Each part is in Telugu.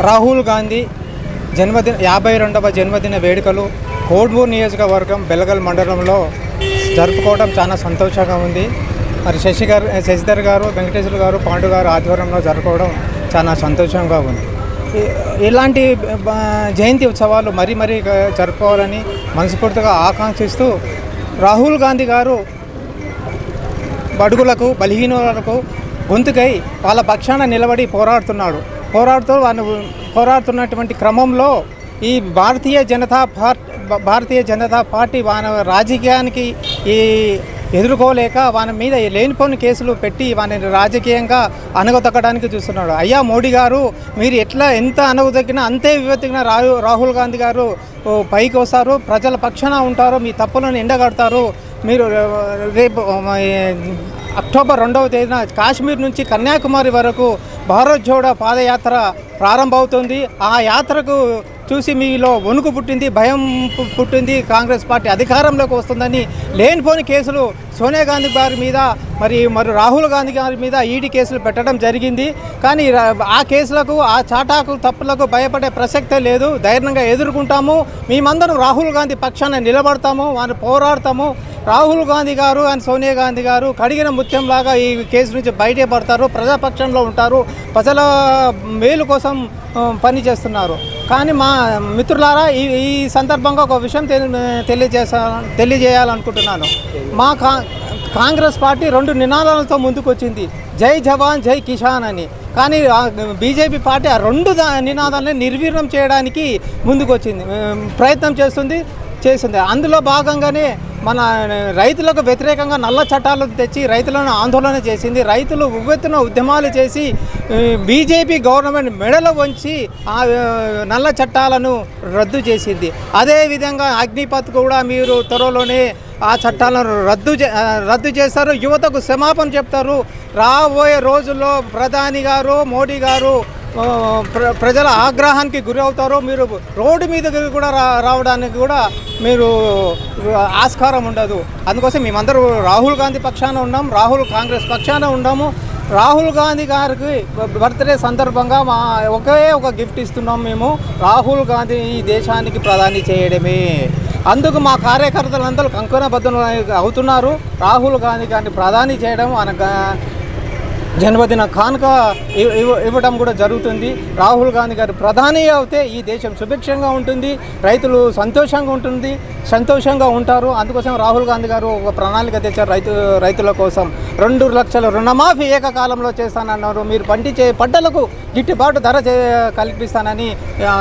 రాహుల్ గాంధీ జన్మదిన యాభై రెండవ జన్మదిన వేడుకలు కోడ్మూర్ నియోజకవర్గం బెలగల్ మండలంలో జరుపుకోవడం చాలా సంతోషంగా ఉంది మరి శశి గారు శశిధర్ గారు వెంకటేశ్వర గారు పాండు గారు ఆధ్వర్యంలో జరుపుకోవడం చాలా సంతోషంగా ఉంది ఇ- ఇలాంటి బ- జయంతి ఉత్సవాలు మరీ మరీ జరుపుకోవాలని మనస్ఫూర్తిగా ఆకాంక్షిస్తూ రాహుల్ గాంధీ గారు బడుగులకు బలహీనులకు గొంతుకై వాళ్ళ పక్షాన నిలబడి పోరాడుతున్నాడు పోరాడుతూ వాళ్ళు పోరాడుతున్నటువంటి క్రమంలో ఈ భారతీయ జనతా పార్టీ భారతీయ జనతా పార్టీ వాన రాజకీయానికి ఈ ఎదుర్కోలేక వాని మీద ఈ లేనిపోని కేసులు పెట్టి వాని రాజకీయంగా అనగదొక్కడానికి చూస్తున్నాడు అయ్యా మోడీ గారు మీరు ఎట్లా ఎంత అనగదొక్కినా అంతే వివత్తిగా రాహు రాహుల్ గాంధీ గారు ఓ, పైకి వస్తారు ప్రజల పక్షాన ఉంటారు మీ తప్పులను ఎండగడతారు మీరు ఆ, రేపు ఆ, అక్టోబర్ రెండవ తేదీన కాశ్మీర్ నుంచి కన్యాకుమారి వరకు భారత్ జోడో పాదయాత్ర ప్రారంభమవుతుంది ఆ యాత్రకు చూసి మీలో వణుకు పుట్టింది భయం పు- పుట్టింది కాంగ్రెస్ పార్టీ అధికారంలోకి వస్తుందని లేనిపోని కేసులు సోనియా గాంధీ గారి మీద మరి మరి రాహుల్ గాంధీ గారి మీద ఈడీ కేసులు పెట్టడం జరిగింది కానీ రా- ఆ కేసులకు ఆ చాటాకు తప్పులకు భయపడే ప్రసక్తే లేదు ధైర్యంగా ఎదుర్కొంటాము మేమందరం రాహుల్ గాంధీ పక్షాన నిలబడతాము వారిని పోరాడతాము రాహుల్ గాంధీ గారు అండ్ సోనియా గాంధీ గారు కడిగిన ముత్యంలాగా ఈ కేసు నుంచి బయటే పడతారు ప్రజాపక్షంలో ఉంటారు ప్రజల మేలు కోసం ఆ, పని చేస్తున్నారు కానీ మా మిత్రులారా ఈ ఈ సందర్భంగా ఒక విషయం తెలి తెలియజేసా తెలియజేయాలనుకుంటున్నాను మా కా కాంగ్రెస్ పార్టీ రెండు నినాదాలతో ముందుకు వచ్చింది జై జవాన్ జై కిసాన్ అని కానీ ఆ బీజేపీ పార్టీ ఆ రెండు దా- నినాదాలని నిర్వీర్యం చేయడానికి ముందుకు వచ్చింది ఉమ్, ప్రయత్నం చేస్తుంది చేసింది అందులో భాగంగానే మన రైతులకు వ్యతిరేకంగా నల్ల చట్టాలు తెచ్చి రైతులను ఆందోళన చేసింది రైతులు ఉవ్వెత్తున ఉద్యమాలు చేసి ఆ, బీజేపీ గవర్నమెంట్ మెడలో వంచి ఆ ఆ, నల్ల చట్టాలను రద్దు చేసింది అదేవిధంగా అగ్నిపత్ కూడా మీరు త్వరలోనే ఆ చట్టాలను రద్దు చే ఆ, రద్దు చేస్తారు యువతకు క్షమాపణ చెప్తారు రాబోయే రోజుల్లో ప్రధాని గారు మోడీ గారు ఆ, ప్ర ప్రజల ఆగ్రహానికి గురి అవుతారు మీరు రోడ్డు మీదకి కూడా రా రావడానికి కూడా మీరు ఆస్కారం ఉండదు అందుకోసం మేమందరూ రాహుల్ గాంధీ పక్షాన ఉన్నాం రాహుల్ కాంగ్రెస్ పక్షాన ఉన్నాము రాహుల్ గాంధీ గారికి బర్త్డే సందర్భంగా మా ఒకే ఒక గిఫ్ట్ ఇస్తున్నాం మేము రాహుల్ గాంధీ ఈ దేశానికి ప్రధాని చేయడమే అందుకు మా కార్యకర్తలందరూ కంకణబద్ధులు అవుతున్నారు రాహుల్ గాంధీ గారిని ప్రధాని చేయడం అనగా జన్మదిన కానుక ఇవ్- ఇవ్- ఇవ్వడం కూడా జరుగుతుంది రాహుల్ గాంధీ గారు ప్రధాని అవుతే ఈ దేశం సుభిక్షంగా ఉంటుంది రైతులు సంతోషంగా ఉంటుంది సంతోషంగా ఉంటారు అందుకోసం రాహుల్ గాంధీ గారు ఒక ప్రణాళిక తెచ్చారు రైతు రైతుల కోసం రెండు లక్షల రుణమాఫీ ఏకకాలంలో చేస్తానన్నారు మీరు పండించే పంటలకు గిట్టుబాటు ధర చే కల్పిస్తానని ఆ,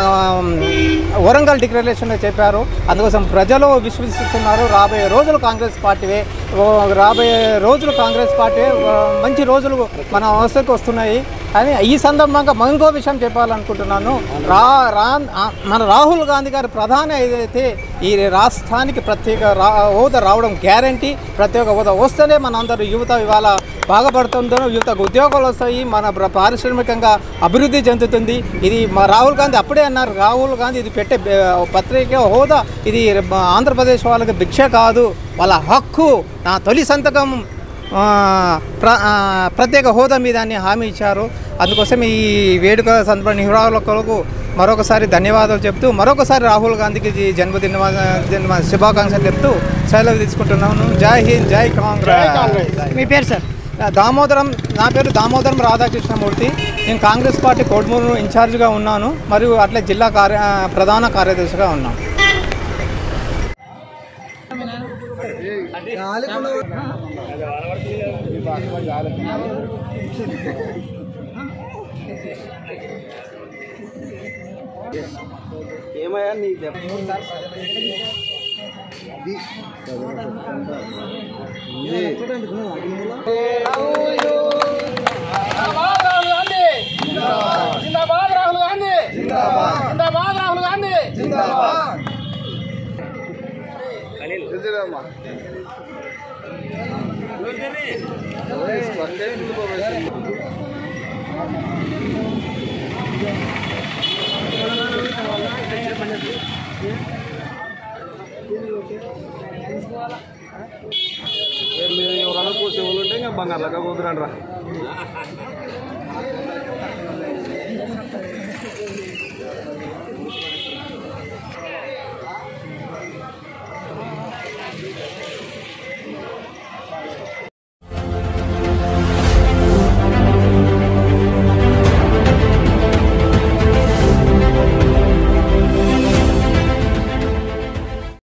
వరంగల్ డిక్లరేషన్లో చెప్పారు అందుకోసం ప్రజలు విశ్వసిస్తున్నారు రాబోయే రోజులు కాంగ్రెస్ పార్టీవే ఓ రాబోయే రోజులు కాంగ్రెస్ పార్టీ ఆ, మంచి రోజులు మన అవసరకు వస్తున్నాయి అని ఈ సందర్భంగా మనం ఇంకో విషయం చెప్పాలనుకుంటున్నాను రా రా ఆ, మన రాహుల్ గాంధీ గారి ప్రధాని ఏదైతే ఈ రాష్ట్రానికి ప్రత్యేక రా హోదా రావడం గ్యారంటీ ప్రత్యేక హోదా వస్తేనే మన అందరూ యువత ఇవాళ బాగుపడుతుందో యువతకు ఉద్యోగాలు వస్తాయి మన ప్ర- పారిశ్రామికంగా అభివృద్ధి చెందుతుంది ఇది మా రాహుల్ గాంధీ అప్పుడే అన్నారు రాహుల్ గాంధీ ఇది పెట్టే బె- పత్రిక హోదా ఇది ఆంధ్రప్రదేశ్ వాళ్ళకి భిక్ష కాదు వాళ్ళ హక్కు నా తొలి సంతకం ఆ, ప్ర ఆ, ప్రత్యేక హోదా మీద అని హామీ ఇచ్చారు అందుకోసం ఈ వేడుక సందర్భ నిర్వాహకులకు మరొకసారి ధన్యవాదాలు చెప్తూ మరొకసారి రాహుల్ గాంధీకి జీ- జన్మదిన జన్మ శుభాకాంక్షలు చెప్తూ సెలవు తీసుకుంటున్నాను జై హింద్ జై కాంగ్రెస్ మీ పేరు సార్ దామోదరం నా పేరు దామోదరం రాధాకృష్ణమూర్తి నేను కాంగ్రెస్ పార్టీ కోడ్మూరు ఇన్ఛార్జ్గా ఉన్నాను మరియు అట్లే జిల్లా కార్య ప్రధాన కార్యదర్శిగా ఉన్నాను ఏమయ్యా నీ దెబ్బ जिंदाबाद राहुल गांधी जिंदाबाद राहुल गांधी మీరు ఎవరైనా కూర్చో వాళ్ళు ఉంటే ఇంకా బంగారు లెక్క కూతురండి రా